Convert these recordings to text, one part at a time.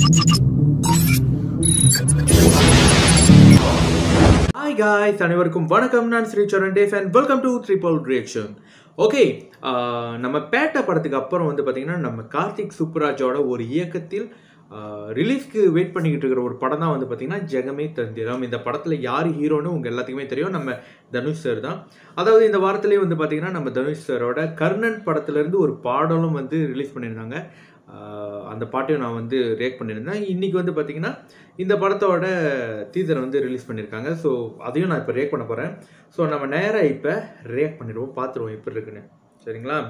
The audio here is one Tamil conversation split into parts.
ஹாய் காய்ஸ் அனைவருக்கும் வணக்கம் நான் ஸ்ரீ சரண் டேஸ் and welcome to triple reaction okay நம்ம பேட்டை படத்துக்கு அப்புறம் வந்து பார்த்தீங்கன்னா நம்ம கார்த்திக் சுப்புராஜோட ஒரு இயக்கத்தில் ரிலீஸ்க்கு வெயிட் பண்ணிக்கிட்டு இருக்கிற ஒரு படம் தான் வந்து பார்த்தீங்கன்னா ஜெகமே தந்திரம் இந்த படத்தில் யார் ஹீரோன்னு உங்கள் எல்லாத்துக்குமே தெரியும் நம்ம தனுஷ் சார் தான் அதாவது இந்த வாரத்திலேயே வந்து பார்த்தீங்கன்னா நம்ம தனுஷ் சாரோட கர்ணன் படத்துலேருந்து ஒரு பாடலும் வந்து ரிலீஸ் பண்ணியிருந்தாங்க ஆஹ் அந்த பாட்டையும் நான் வந்து ரியாக்ட் பண்ணியிருந்தேன் இன்றைக்கி வந்து பார்த்தீங்கன்னா இந்த படத்தோட டீசரை வந்து ரிலீஸ் பண்ணியிருக்காங்க ஸோ அதையும் நான் இப்போ ரியாக்ட் பண்ண போகிறேன் ஸோ நம்ம நேராக இப்போ ரியாக்ட் பண்ணிடுவோம் பார்த்துருவோம் எப்படி இருக்குன்னு சரிங்களா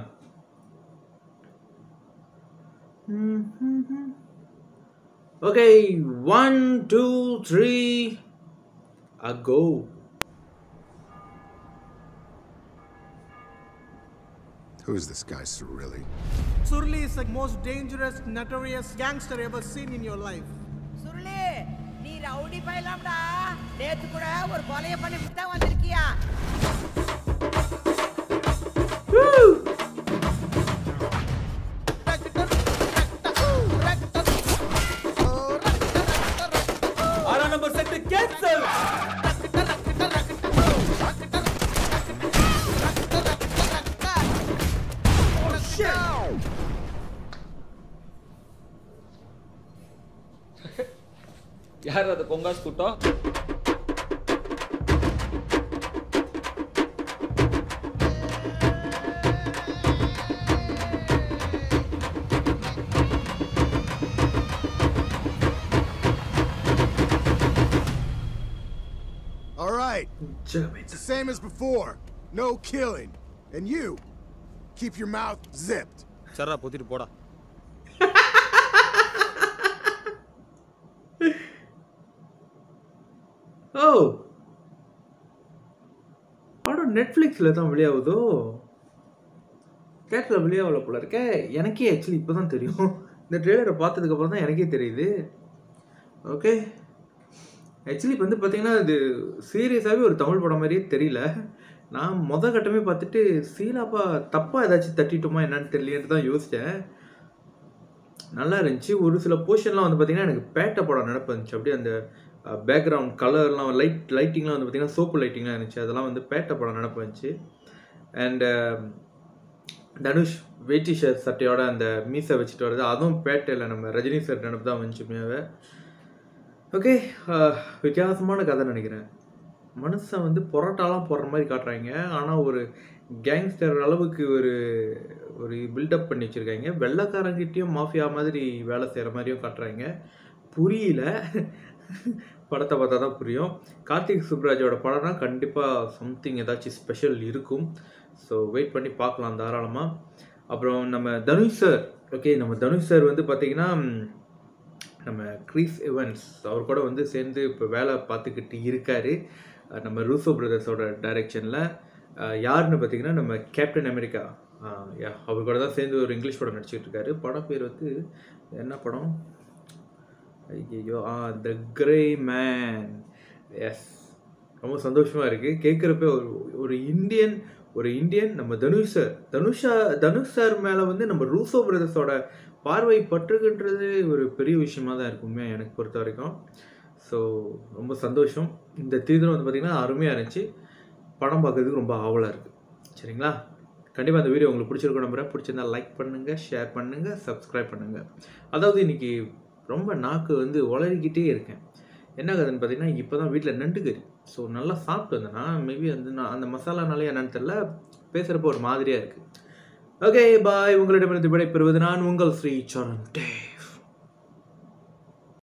ஓகே ஒன் டூ த்ரீ அகோ Who is this guy, Cirilli? Surli is the most dangerous, notorious gangster ever seen in your life. Suruli நீ ரவுடி பயிலாம்டா நேத்து கூட ஒரு கொலைய பண்ணி விட்டா வந்திருக்கியா ಯಾರು ಅದು ಕೊಂಗಾಸ್ ಕೂಟ All right, ஜெகமே it's the same as before. No killing. And you, keep your mouth zipped. சரா பொத்திட்டு போடா ஓ படம் நெட்ஃப்ளிக்ஸில் தான் வெளியாகுதோ தேட்டரில் வெளியாகல போல இருக்கே எனக்கே ஆக்சுவலி இப்போ தான் தெரியும் இந்த ட்ரெய்லரை பார்த்ததுக்கப்புறம் தான் எனக்கே தெரியுது ஓகே ஆக்சுவலி இப்போ வந்து பார்த்தீங்கன்னா இது சீரியஸாகவே ஒரு தமிழ் படம் மாதிரியே தெரியல நான் மொத கட்டமே பார்த்துட்டு சீலாப்பா தப்பாக ஏதாச்சும் தட்டிட்டோமா என்னன்னு தெரியலேன்னு தான் யோசித்தேன் நல்லா இருந்துச்சு ஒரு சில போர்ஷன்லாம் வந்து பார்த்தீங்கன்னா எனக்கு பேட்டை படம் நினப்பு இருந்துச்சு அப்படியே அந்த பேக்ரவுண்ட் கலர்லாம் லைட் லைட்டிங்லாம் வந்து பார்த்தீங்கன்னா சோப்பு லைட்டிங்லாம் இருந்துச்சு அதெல்லாம் வந்து பேட்டை படம் நினப்பு இருந்துச்சு அண்ட் தனுஷ் வேட்டி ஷர்ட் சட்டையோட அந்த மீசை வச்சுட்டு வருது அதுவும் பேட்டையில் நம்ம ரஜினி சார் நினப்பு தான் வந்துச்சு உண்மையாகவே ஓகே வித்தியாசமான கதை நினைக்கிறேன் மனுஷன் வந்து பொரோட்டாலாம் போடுற மாதிரி காட்டுறாங்க ஆனால் ஒரு கேங்ஸ்டர் அளவுக்கு ஒரு ஒரு பில்டப் பண்ணி வச்சுருக்காங்க வெள்ளைக்காரங்கிட்டேயும் மாஃபியா மாதிரி வேலை செய்கிற மாதிரியும் காட்டுறாங்க புரியல படத்தை பார்த்தா தான் புரியும் கார்த்திக் சுப்ராஜோட படம்னா கண்டிப்பாக சம்திங் ஏதாச்சும் ஸ்பெஷல் இருக்கும் ஸோ வெயிட் பண்ணி பார்க்கலாம் தாராளமாக அப்புறம் நம்ம தனுஷ் சார் ஓகே நம்ம தனுஷ் சார் வந்து பார்த்திங்கன்னா நம்ம கிறிஸ் எவன்ஸ் அவர் கூட வந்து சேர்ந்து இப்போ வேலை பார்த்துக்கிட்டு இருக்கார் நம்ம ரூசோ பிரதர்ஸோட டைரெக்ஷனில் யாருன்னு பார்த்தீங்கன்னா நம்ம கேப்டன் அமெரிக்கா யா அவர் கூட தான் சேர்ந்து ஒரு இங்கிலீஷ் படம் நடிச்சிட்டு இருக்காரு படம் பேர் வந்து என்ன படம் ஐயோ ஆ த கிரே மேன் எஸ் ரொம்ப சந்தோஷமாக இருக்குது கேட்குறப்ப ஒரு ஒரு இந்தியன் ஒரு இந்தியன் நம்ம தனுஷ் சார் தனுஷா தனுஷ் சார் மேலே வந்து நம்ம ரூசோ பிரதர்ஸோட பார்வை பற்றுகின்றது ஒரு பெரிய விஷயமா தான் இருக்குமே எனக்கு பொறுத்த வரைக்கும் ஸோ ரொம்ப சந்தோஷம் இந்த தீவிரம் வந்து பார்த்திங்கன்னா அருமையாக இருந்துச்சு படம் பார்க்கறதுக்கு ரொம்ப ஆவலாக இருக்குது சரிங்களா கண்டிப்பாக அந்த வீடியோ உங்களுக்கு பிடிச்சிருக்கும் நம்புறேன் பிடிச்சிருந்தா லைக் பண்ணுங்கள் ஷேர் பண்ணுங்கள் சப்ஸ்கிரைப் பண்ணுங்கள் அதாவது இன்றைக்கி ரொம்ப நாக்கு வந்து உளறிக்கிட்டே இருக்கேன் என்ன கதைன்னு பார்த்தீங்கன்னா இப்போ தான் வீட்டில் நண்டு கறி ஸோ நல்லா சாப்பிட்டு வந்தேன்னா மேபி வந்து நான் அந்த மசாலானாலே என்னன்னு தெரில பேசுகிறப்ப ஒரு மாதிரியாக இருக்குது ஓகே பாய் உங்களிடமிருந்து விடைபெறுவது நான் உங்கள் ஸ்ரீ சரண் டே